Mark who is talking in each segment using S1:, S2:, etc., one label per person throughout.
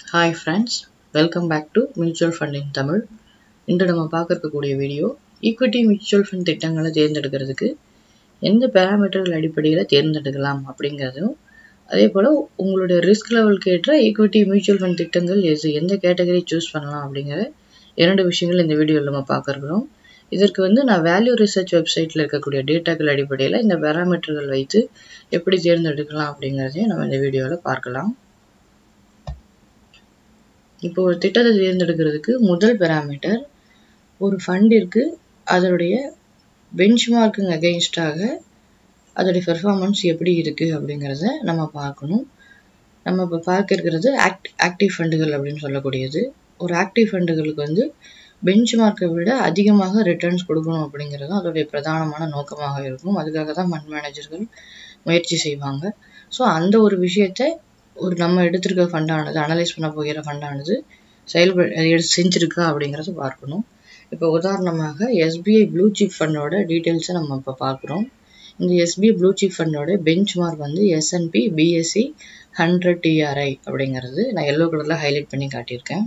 S1: hi friends welcome back to mutual fund in Tamil இன்று நம்ம பார்க்க இருக்கக்கூடிய வீடியோ ஈக்விட்டி மியூச்சுவல் ஃபண்ட் திட்டங்களை தேர்ந்தெடுக்கிறதுக்கு எந்த பேராமீட்டர்கள் அடிப்படையில் தேர்ந்தெடுக்கலாம் அப்படிங்கிறதும் அதே போல் உங்களுடைய ரிஸ்க் லெவலுக்கு ஏற்ற ஈக்விட்டி மியூச்சுவல் ஃபண்ட் திட்டங்கள் எது எந்த கேட்டகரி சூஸ் பண்ணலாம் அப்படிங்கிற இரண்டு விஷயங்கள் இந்த வீடியோவில் நம்ம பார்க்க இருக்கிறோம் இதற்கு வந்து நான் வேல்யூ ரிசர்ச் வெப்சைட்டில் இருக்கக்கூடிய டேட்டாக்கள் அடிப்படையில் இந்த பேராமீட்டர்கள் வைத்து எப்படி தேர்ந்தெடுக்கலாம் அப்படிங்கிறதையும் நம்ம இந்த வீடியோவில் பார்க்கலாம் இப்போ ஒரு திட்டத்தை தேர்ந்தெடுக்கிறதுக்கு முதல் பேராமீட்டர் ஒரு ஃபண்டிற்கு அதனுடைய பெஞ்ச்மார்க்குங்க அகெயின்ஸ்டாக அதோடைய பெர்ஃபார்மன்ஸ் எப்படி இருக்குது அப்படிங்கிறத நம்ம பார்க்கணும் நம்ம இப்போ பார்க்க இருக்கிறது ஆக்ட் ஆக்டிவ் ஃபண்டுகள் அப்படின்னு சொல்லக்கூடியது ஒரு ஆக்டிவ் ஃபண்டுகளுக்கு வந்து பெஞ்ச் மார்க்கை விட அதிகமாக ரிட்டர்ன்ஸ் கொடுக்கணும் அப்படிங்கிறது அதோடைய பிரதானமான நோக்கமாக இருக்கும் அதுக்காக தான் ஃபண்ட் மேனேஜர்கள் முயற்சி செய்வாங்க ஸோ அந்த ஒரு விஷயத்தை ஒரு நம்ம எடுத்திருக்க ஃபண்டானது அனலைஸ் பண்ண போகிற ஃபண்டானது செயல்பட எடுத்து செஞ்சுருக்கா அப்படிங்கிறத பார்க்கணும் இப்போ உதாரணமாக எஸ்பிஐ ப்ளூ சிப் ஃபண்டோட டீட்டெயில்ஸை நம்ம இப்போ பார்க்குறோம் இந்த எஸ்பிஐ ப்ளூ சிப் ஃபண்டோட பெஞ்ச் மார்க் வந்து எஸ்என்பி பிஎஸ்சி ஹண்ட்ரட் டிஆர்ஐ அப்படிங்கிறது நான் எல்லோ கலரில் ஹைலைட் பண்ணி காட்டியிருக்கேன்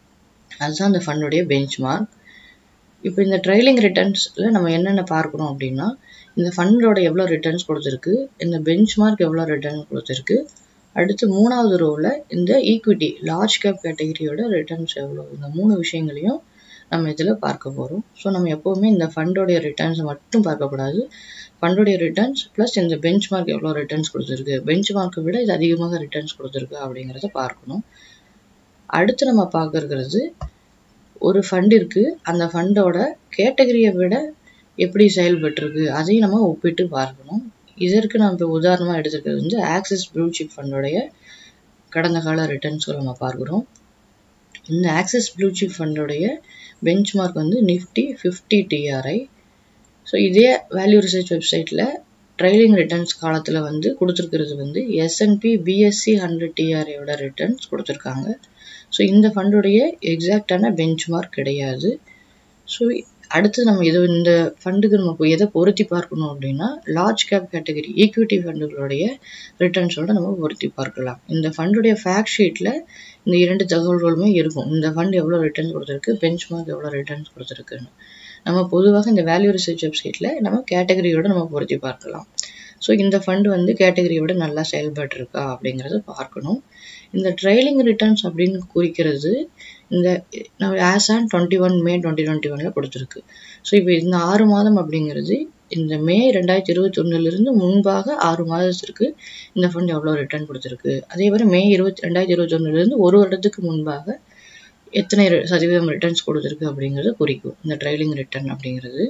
S1: அதுதான் அந்த ஃபண்டோடைய பெஞ்ச் மார்க் இப்போ இந்த ட்ரைலிங் ரிட்டர்ன்ஸில் நம்ம என்னென்ன பார்க்குறோம் அப்படின்னா இந்த ஃபண்டோட எவ்வளோ ரிட்டர்ன்ஸ் கொடுத்துருக்கு இந்த பெஞ்ச் மார்க் எவ்வளோ ரிட்டர்ன் கொடுத்துருக்கு அடுத்து மூணாவது ரோவில் இந்த ஈக்விட்டி லார்ஜ் கேப் கேட்டகரியோட ரிட்டர்ன்ஸ் எவ்வளோ இந்த மூணு விஷயங்களையும் நம்ம இதில் பார்க்க போகிறோம் ஸோ நம்ம எப்போவுமே இந்த ஃபண்டோடைய ரிட்டர்ன்ஸை மட்டும் பார்க்கக்கூடாது ஃபண்டோடைய ரிட்டர்ன்ஸ் ப்ளஸ் இந்த பெஞ்ச் மார்க் எவ்வளோ ரிட்டர்ன்ஸ் கொடுத்துருக்கு பெஞ்ச் மார்க்கை விட இது அதிகமாக ரிட்டர்ன்ஸ் கொடுத்துருக்கு அப்படிங்கிறத பார்க்கணும் அடுத்து நம்ம பார்க்கறது ஒரு ஃபண்டிற்கு அந்த ஃபண்டோட கேட்டகரியை விட எப்படி செயல்பட்டுருக்கு அதையும் நம்ம ஒப்பிட்டு பார்க்கணும் இதற்கு நம்ம இப்போ உதாரணமாக எடுத்துக்கிறது வந்து ஆக்சிஸ் ப்ளூ சிப் ஃபண்டோடைய கடந்த கால ரிட்டர்ன்ஸ்களை நம்ம பார்க்குறோம் இந்த ஆக்சிஸ் ப்ளூ சிப் ஃபண்டோடைய பெஞ்ச் மார்க் வந்து நிஃப்டி ஃபிஃப்டி டிஆர்ஐ ஸோ இதே வேல்யூ ரிசர்ச் வெப்சைட்டில் ட்ரைலிங் ரிட்டர்ன்ஸ் காலத்தில் வந்து கொடுத்துருக்கிறது வந்து எஸ்என்பி பிஎஸ்சி ஹண்ட்ரட் டிஆர்ஐயோட ரிட்டர்ன்ஸ் கொடுத்துருக்காங்க ஸோ இந்த ஃபண்டுடைய எக்ஸாக்டான பெஞ்ச் மார்க் கிடையாது ஸோ அடுத்து நம்ம இது இந்த ஃபண்டுக்கு நம்ம எதை பொருத்தி பார்க்கணும் அப்படின்னா லார்ஜ் கேப் கேட்டகரி ஈக்விட்டி ஃபண்டுகளுடைய ரிட்டர்ன்ஸோட நம்ம பொருத்தி பார்க்கலாம் இந்த ஃபண்டுடைய ஃபேக்ட் ஷீட்டில் இந்த இரண்டு தகவல்களுமே இருக்கும் இந்த ஃபண்ட் எவ்வளோ ரிட்டர்ன்ஸ் கொடுத்துருக்கு பெஞ்ச் மார்க் எவ்வளோ ரிட்டர்ன்ஸ் கொடுத்துருக்குன்னு நம்ம பொதுவாக இந்த வேல்யூ ரிசர்ச் வெப்சைட்டில் நம்ம கேட்டகரியோட நம்ம பொருத்தி பார்க்கலாம் ஸோ இந்த ஃபண்டு வந்து கேட்டகரியோட நல்லா செயல்பட்டுருக்கா அப்படிங்கிறத பார்க்கணும் இந்த ட்ரைலிங் ரிட்டர்ன்ஸ் அப்படின்னு குறிக்கிறது இந்த நம்ம as on twenty one May twenty twenty ஒனில் கொடுத்துருக்கு ஸோ இப்போ இந்த ஆறு மாதம் அப்படிங்கிறது இந்த மே ரெண்டாயிரத்தி இருபத்தி ஒன்றுலேருந்து முன்பாக ஆறு மாதத்திற்கு இந்த ஃபண்ட் எவ்வளோ ரிட்டர்ன் கொடுத்துருக்கு அதே மாதிரி மே இருபத்தி ரெண்டாயிரத்தி இருபத்தி ஒன்றுலேருந்து ஒரு வருடத்துக்கு முன்பாக எத்தனை சதவீதம் ரிட்டர்ன்ஸ் கொடுத்துருக்கு அப்படிங்கிறது குறிக்கும் இந்த ட்ரைலிங் ரிட்டர்ன் அப்படிங்கிறது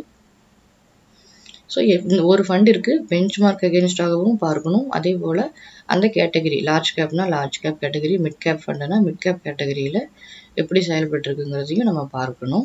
S1: ஸோ இந்த ஒரு ஃபண்டிற்கு பெஞ்ச் மார்க் அகேன்ஸ்டாகவும் பார்க்கணும் அதே போல் அந்த கேட்டகரி லார்ஜ் கேப்னா large cap category mid cap ஃபண்டுனா மிட் கேப் கேட்டகரியில் எப்படி செயல்பட்டுருக்குங்கிறதையும் நம்ம பார்க்கணும்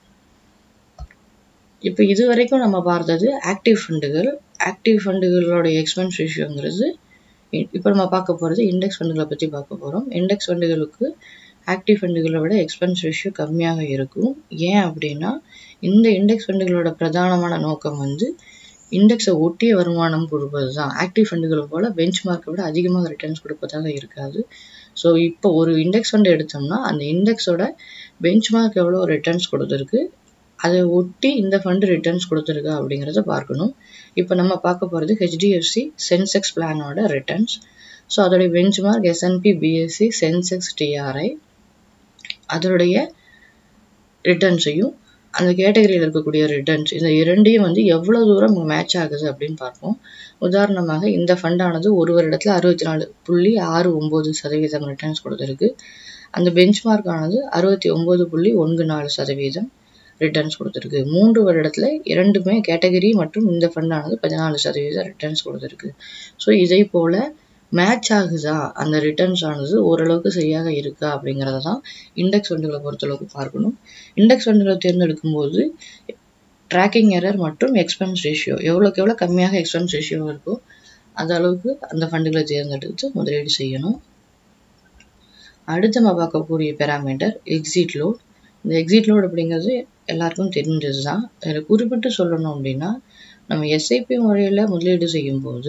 S1: இப்போ இது வரைக்கும் நம்ம பார்த்தது ஆக்டிவ் ஃபண்டுகள் ஆக்டிவ் ஃபண்டுகளோட எக்ஸ்பென்ஸ் ரேஷியோங்கிறது இப்போ நம்ம பார்க்க போகிறது இண்டெக்ஸ் ஃபண்டுகளை பற்றி பார்க்க போகிறோம் இண்டெக்ஸ் ஃபண்டுகளுக்கு ஆக்டிவ் ஃபண்டுகளை விட எக்ஸ்பென்ஸ் ரேஷியோ கம்மியாக இருக்கும் ஏன் அப்படின்னா இந்த இண்டெக்ஸ் ஃபண்டுகளோட பிரதானமான நோக்கம் வந்து இண்டெக்ஸை ஒட்டிய வருமானம் கொடுப்பது தான் ஆக்டிவ் ஃபண்டுகளை போல் பெஞ்ச் மார்க்கை விட அதிகமாக ரிட்டர்ன்ஸ் கொடுப்பதாக இருக்காது ஸோ இப்போ ஒரு இண்டெக்ஸ் ஃபண்டு எடுத்தோம்னா அந்த இண்டெக்ஸோட பெஞ்ச் மார்க் எவ்வளோ ரிட்டர்ன்ஸ் கொடுத்துருக்கு அதை ஒட்டி இந்த ஃபண்டு ரிட்டர்ன்ஸ் கொடுத்துருக்கா அப்படிங்கிறத பார்க்கணும் இப்போ நம்ம பார்க்க போகிறது ஹெச்டிஎஃப்சி சென்செக்ஸ் பிளானோட ரிட்டர்ன்ஸ் ஸோ அதோடைய benchmark S and P BSE Sensex TRI அதனுடைய ரிட்டர்ன்ஸையும் அந்த கேட்டகரியில் இருக்கக்கூடிய ரிட்டர்ன்ஸ் இந்த இரண்டையும் வந்து எவ்வளோ தூரம் மேட்ச் ஆகுது அப்படின்னு பார்ப்போம் உதாரணமாக இந்த ஃபண்டானது ஒரு வருடத்தில் அறுபத்தி நாலு புள்ளி ஆறு ஒம்பது சதவீதம் ரிட்டர்ன்ஸ் கொடுத்துருக்கு அந்த பெஞ்ச் மார்க் ஆனது அறுபத்தி ஒம்பது புள்ளி ஒன்று நாலு சதவீதம் ரிட்டர்ன்ஸ் கொடுத்துருக்கு மூன்று வருடத்தில் இரண்டுமே கேட்டகரி மற்றும் இந்த ஃபண்டானது பதினாலு சதவீதம் ரிட்டர்ன்ஸ் கொடுத்துருக்கு ஸோ இதே போல் மேட்ச் ஆகுதா அந்த ரிட்டர்ன்ஸ் ஆனது ஓரளவுக்கு சரியாக இருக்கா அப்படிங்கிறத தான் இண்டெக்ஸ் ஃபண்டுகளை பொறுத்தளவுக்கு பார்க்கணும் இண்டெக்ஸ் ஃபண்டுகளை தேர்ந்தெடுக்கும் போது ட்ராக்கிங் எரர் மற்றும் எக்ஸ்பென்ஸ் ரேஷியோ எவ்வளோக்கு எவ்வளோ கம்மியாக எக்ஸ்பென்ஸ் ரேஷியோ இருக்கோ அந்த அளவுக்கு அந்த ஃபண்டுகளை தேர்ந்தெடுத்து முதலீடு செய்யணும் அடுத்து நம்ம பார்க்கக்கூடிய பேராமீட்டர் எக்ஸிட் லோட் இந்த எக்ஸிட் லோட் அப்படிங்கிறது எல்லாருக்கும் தெரிஞ்சது தான் இதில் குறிப்பிட்டு சொல்லணும் அப்படின்னா நம்ம எஸ்ஐபி முறையில் முதலீடு செய்யும்போது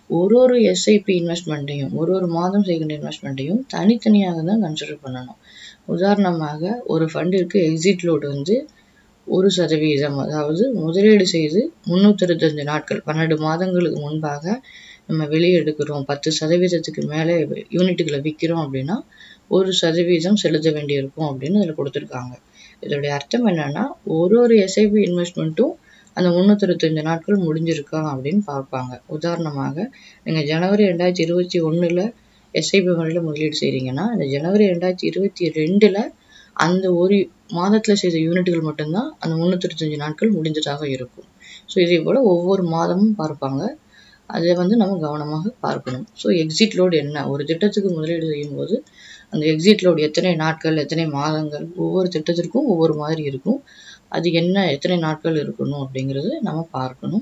S1: ஒரு ஒரு எஸ்ஐபி இன்வெஸ்ட்மெண்ட்டையும் ஒரு ஒரு மாதம் செய்கின்ற இன்வெஸ்ட்மெண்ட்டையும் தனித்தனியாக தான் கன்சிடர் பண்ணணும் உதாரணமாக ஒரு ஃபண்டிற்கு எக்ஸிட் லோடு வந்து ஒரு சதவீதம் அதாவது முதலீடு செய்து முந்நூற்றி இருபத்தஞ்சு நாட்கள் பன்னெண்டு மாதங்களுக்கு முன்பாக நம்ம வெளியே எடுக்கிறோம் பத்து சதவீதத்துக்கு மேலே யூனிட்டுகளை விற்கிறோம் அப்படின்னா ஒரு சதவீதம் செலுத்த வேண்டியிருக்கும் அப்படின்னு இதில் கொடுத்துருக்காங்க இதோடைய அர்த்தம் என்னன்னா ஒரு ஒரு எஸ்ஐபி இன்வெஸ்ட்மெண்ட்டும் அந்த முந்நூற்றி இருபத்தஞ்சு நாட்கள் முடிஞ்சிருக்கா அப்படின்னு பார்ப்பாங்க உதாரணமாக நீங்கள் ஜனவரி ரெண்டாயிரத்தி இருபத்தி ஒன்றில் எஸ்ஐபி முறையில் முதலீடு செய்கிறீங்கன்னா இந்த ஜனவரி ரெண்டாயிரத்தி இருபத்தி ரெண்டில் அந்த ஒரு மாதத்தில் செய்த யூனிட்டுகள் மட்டும்தான் அந்த முந்நூற்றி இருபத்தஞ்சு நாட்கள் முடிஞ்சதாக இருக்கும் ஸோ இதே போல் ஒவ்வொரு மாதமும் பார்ப்பாங்க அதை வந்து நம்ம கவனமாக பார்க்கணும் ஸோ எக்ஸிட் லோடு என்ன ஒரு திட்டத்துக்கு முதலீடு செய்யும்போது அந்த எக்ஸிட் லோடு எத்தனை நாட்கள் எத்தனை மாதங்கள் ஒவ்வொரு திட்டத்திற்கும் ஒவ்வொரு மாதிரி இருக்கும் அது என்ன எத்தனை நாட்கள் இருக்கணும் அப்படிங்கிறது நம்ம பார்க்கணும்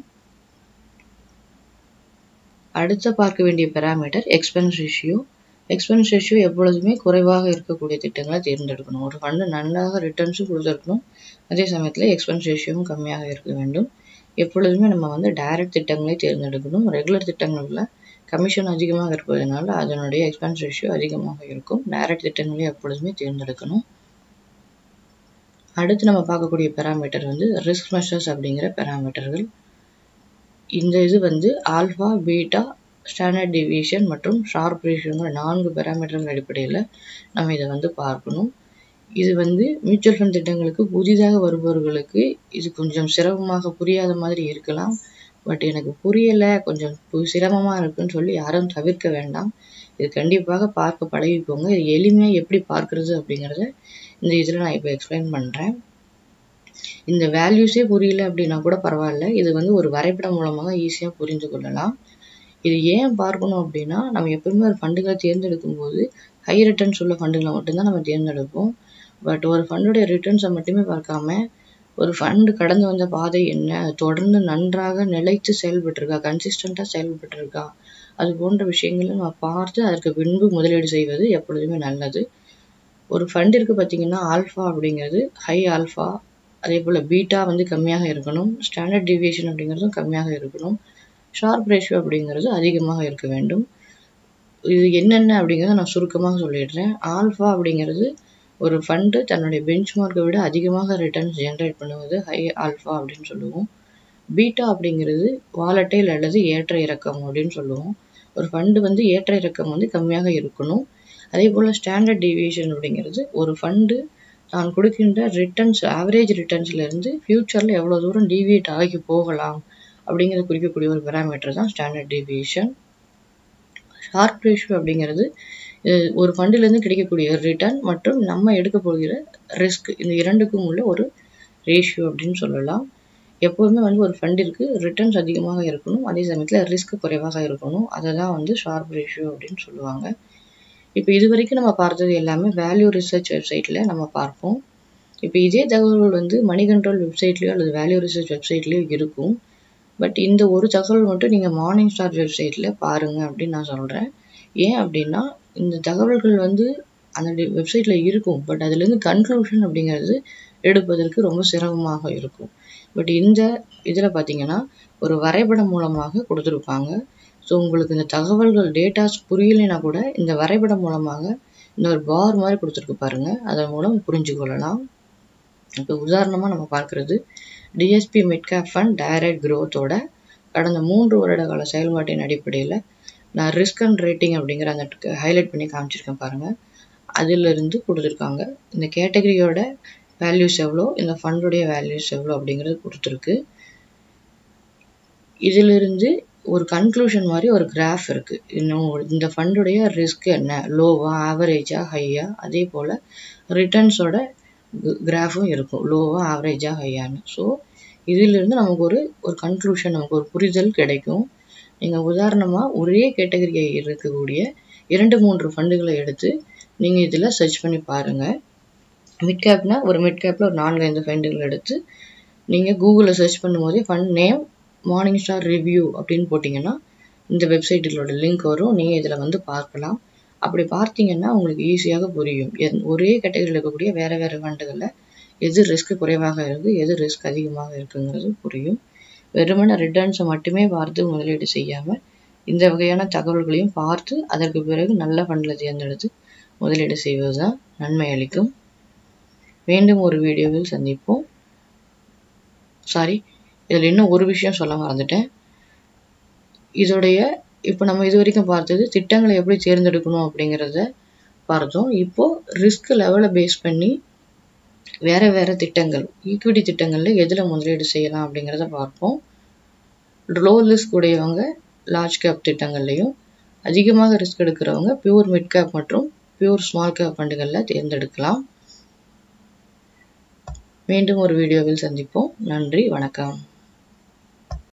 S1: அடுத்த பார்க்க வேண்டிய parameter expense ratio expense ratio எப்பொழுதுமே குறைவாக இருக்கக்கூடிய திட்டங்களை தேர்ந்தெடுக்கணும் ஒரு ஃபண்டு நன்றாக ரிட்டர்ன்ஸும் கொடுத்துருக்கணும் அதே சமயத்தில் எக்ஸ்பென்ஸ் ரேஷியோவும் கம்மியாக இருக்க வேண்டும் எப்பொழுதுமே நம்ம வந்து டைரக்ட் திட்டங்களை தேர்ந்தெடுக்கணும் ரெகுலர் திட்டங்களில் கமிஷன் அதிகமாக இருப்பதனால அதனுடைய எக்ஸ்பென்ஸ் ரேஷியோ அதிகமாக இருக்கும் டைரக்ட் திட்டங்களை எப்பொழுதுமே தேர்ந்தெடுக்கணும் அடுத்து நம்ம பார்க்கக்கூடிய பேராமீட்டர் வந்து ரிஸ்க் மெஷர்ஸ் அப்படிங்கிற பேராமீட்டர்கள் இந்த இது வந்து ஆல்ஃபா பீட்டா ஸ்டாண்டர்ட் டிவியேஷன் மற்றும் ஷார்ப் ரேஷியோங்கிற நான்கு பேராமீட்டர்கள் அடிப்படையில் நம்ம இதை வந்து பார்க்கணும் இது வந்து மியூச்சுவல் ஃபண்ட் திட்டங்களுக்கு புதிதாக வருபவர்களுக்கு இது கொஞ்சம் சிரமமாக புரியாத மாதிரி இருக்கலாம் பட் எனக்கு புரியலை கொஞ்சம் சிரமமாக இருக்குன்னு சொல்லி யாரும் தவிர்க்க வேண்டாம் இது கண்டிப்பாக பார்க்க பழகிக்கோங்க இது எளிமையாக எப்படி பார்க்குறது அப்படிங்கிறத இந்த இதில் நான் இப்போ எக்ஸ்பிளைன் பண்ணுறேன் இந்த வேல்யூஸே புரியல அப்படின்னா கூட பரவாயில்ல இது வந்து ஒரு வரைபடம் மூலமாக ஈஸியாக புரிந்து கொள்ளலாம் இது ஏன் பார்க்கணும் அப்படின்னா நம்ம எப்பவுமே ஒரு ஃபண்டுகளை தேர்ந்தெடுக்கும் போது ஹை ரிட்டர்ன்ஸ் உள்ள ஃபண்டுகளை மட்டும்தான் நம்ம தேர்ந்தெடுப்போம் பட் ஒரு ஃபண்டுடைய ரிட்டர்ன்ஸை மட்டுமே பார்க்காம ஒரு ஃபண்டு கடந்து வந்த பாதை என்ன அது தொடர்ந்து நன்றாக நிலைத்து செயல்பட்டிருக்கா கன்சிஸ்டண்ட்டாக செயல்பட்டிருக்கா அது போன்ற விஷயங்களை நம்ம பார்த்து அதற்கு பின்பு முதலீடு செய்வது எப்பொழுதுமே நல்லது ஒரு ஃபண்டிற்கு பார்த்தீங்கன்னா ஆல்ஃபா அப்படிங்கிறது ஹை ஆல்ஃபா அதே போல் பீட்டா வந்து கம்மியாக இருக்கணும் ஸ்டாண்டர்ட் டிவியேஷன் அப்படிங்கிறதும் கம்மியாக இருக்கணும் ஷார்ப் ரேஷியோ அப்படிங்கிறது அதிகமாக இருக்க வேண்டும் இது என்னென்ன அப்படிங்கிறத நான் சுருக்கமாக சொல்லிடுறேன் ஆல்ஃபா அப்படிங்கிறது ஒரு ஃபண்டு தன்னுடைய பெஞ்ச்மார்க்கை விட அதிகமாக ரிட்டர்ன்ஸ் ஜென்ரேட் பண்ணுவது ஹை ஆல்ஃபா அப்படின்னு சொல்லுவோம் பீட்டா அப்படிங்கிறது வாலட்டைல் அல்லது ஏற்ற இறக்கம் அப்படின்னு சொல்லுவோம் ஒரு ஃபண்டு வந்து ஏற்ற இறக்கம் வந்து கம்மியாக இருக்கணும் அதே போல் ஸ்டாண்டர்ட் டிவியேஷன் அப்படிங்கிறது ஒரு ஃபண்டு தான் கொடுக்கின்ற ரிட்டர்ன்ஸ் ஆவரேஜ் ரிட்டர்ன்ஸ்லேருந்து ஃப்யூச்சரில் எவ்வளோ தூரம் டிவியேட் ஆகி போகலாம் அப்படிங்கிறத குறிக்கக்கூடிய ஒரு பேராமீட்டர் தான் ஸ்டாண்டர்ட் டிவியேஷன் ஷார்ப் ரேஷியோ அப்படிங்கிறது ஒரு ஃபண்டிலேருந்து கிடைக்கக்கூடிய ரிட்டர்ன் மற்றும் நம்ம எடுக்க போகிற ரிஸ்க் இந்த இரண்டுக்கும் உள்ள ஒரு ரேஷியோ அப்படின்னு சொல்லலாம் எப்போதுமே வந்து ஒரு ஃபண்டிற்கு ரிட்டர்ன்ஸ் அதிகமாக இருக்கணும் அதே சமயத்தில் ரிஸ்க் குறைவாக இருக்கணும் அதை தான் வந்து ஷார்ப் ரேஷியோ அப்படின்னு சொல்லுவாங்க இப்போ இது வரைக்கும் நம்ம பார்த்தது எல்லாமே வேல்யூ ரிசர்ச் வெப்சைட்டில் நம்ம பார்ப்போம் இப்போ இதே தகவல்கள் வந்து மணி கண்ட்ரோல் வெப்சைட்லேயோ அல்லது வேல்யூ ரிசர்ச் வெப்சைட்லேயோ இருக்கும் பட் இந்த ஒரு தகவல் மட்டும் நீங்கள் மார்னிங் ஸ்டார் வெப்சைட்டில் பாருங்கள் அப்படின்னு நான் சொல்கிறேன் ஏன் அப்படின்னா இந்த தகவல்கள் வந்து அந்த வெப்சைட்டில் இருக்கும் பட் அதுலேருந்து கன்க்ளூஷன் அப்படிங்கிறது எடுப்பதற்கு ரொம்ப சிரமமாக இருக்கும் பட் இந்த இதில் பார்த்தீங்கன்னா ஒரு வரைபடம் மூலமாக கொடுத்துருப்பாங்க ஸோ உங்களுக்கு இந்த தகவல்கள் டேட்டாஸ் புரியலைன்னா கூட இந்த வரைபடம் மூலமாக இந்த ஒரு பார் மாதிரி கொடுத்துருக்கு பாருங்க அதன் மூலம் புரிஞ்சு கொள்ளலாம் இப்போ உதாரணமாக நம்ம பார்க்குறது டிஎஸ்பி மிட்கேப் ஃபண்ட் டைரக்ட் க்ரோத்தோட கடந்த மூன்று வருட கால செயல்பாட்டின் அடிப்படையில் நான் ரிஸ்க் அண்ட் ரேட்டிங் அப்படிங்கிற அந்த ஹைலைட் பண்ணி காமிச்சிருக்கேன் பாருங்கள் அதிலிருந்து கொடுத்துருக்காங்க இந்த கேட்டகரியோட வேல்யூஸ் எவ்வளோ இந்த ஃபண்டுடைய வேல்யூஸ் எவ்வளோ அப்படிங்கிறது கொடுத்துருக்கு இதிலிருந்து ஒரு கன்க்ளூஷன் மாதிரி ஒரு கிராஃப் இருக்குது இன்னும் இந்த ஃபண்டுடைய ரிஸ்க் என்ன லோவா ஆவரேஜா ஹையா அதே போல் ரிட்டர்ன்ஸோட கிராஃபும் இருக்கும் லோவா ஆவரேஜா ஹையான்னு ஸோ இதிலிருந்து நமக்கு ஒரு ஒரு கன்க்ளூஷன் நமக்கு ஒரு புரிதல் கிடைக்கும் நீங்கள் உதாரணமாக ஒரே கேட்டகரியை இருக்கக்கூடிய இரண்டு மூன்று ஃபண்டுகளை எடுத்து நீங்கள் இதில் சர்ச் பண்ணி பாருங்கள் மிட் கேப்னா ஒரு மிட் கேப்பில் ஒரு நான்கு ஐந்து ஃபண்டுகள் எடுத்து நீங்கள் கூகுளில் சர்ச் பண்ணும்போதே fund name Morningstar review அப்படின்னு போட்டிங்கன்னா இந்த வெப்சைட்டிலோட லிங்க் வரும் நீங்கள் இதில் வந்து பார்க்கலாம் அப்படி பார்த்தீங்கன்னா உங்களுக்கு ஈஸியாக புரியும் ஒரே கேட்டகரியில் இருக்கக்கூடிய வேறு வேறு ஃபண்டுகளில் எது ரிஸ்க் குறைவாக இருக்குது எது ரிஸ்க் அதிகமாக இருக்குங்கிறது புரியும் வெறுமன ரிட்டர்ன்ஸை மட்டுமே பார்த்து முதலீடு செய்யாமல் இந்த வகையான தகவல்களையும் பார்த்து அதற்கு பிறகு நல்ல ஃபண்டில் தேர்ந்தெடுத்து முதலீடு செய்வது தான் நன்மை அளிக்கும் மீண்டும் ஒரு வீடியோவில் சந்திப்போம் சாரி இதில் இன்னும் ஒரு விஷயம் சொல்ல மறந்துட்டேன் இதோடைய இப்போ நம்ம இது வரைக்கும் பார்த்தது திட்டங்களை எப்படி தேர்ந்தெடுக்கணும் அப்படிங்கிறத பார்த்தோம் இப்போ ரிஸ்க் லெவலை பேஸ் பண்ணி வேற வேற திட்டங்கள் ஈக்விட்டி திட்டங்களில் எதில் முதலீடு செய்யலாம் அப்படிங்கிறத பார்ப்போம் லோ ரிஸ்க் உடையவங்க லார்ஜ் கேப் திட்டங்கள்லையும் அதிகமாக ரிஸ்க் எடுக்கிறவங்க பியூர் மிட் கேப் மற்றும் பியூர் ஸ்மால் கேப் ஃபண்டுகளில் தேர்ந்தெடுக்கலாம் மீண்டும் ஒரு வீடியோவில் சந்திப்போம் நன்றி வணக்கம்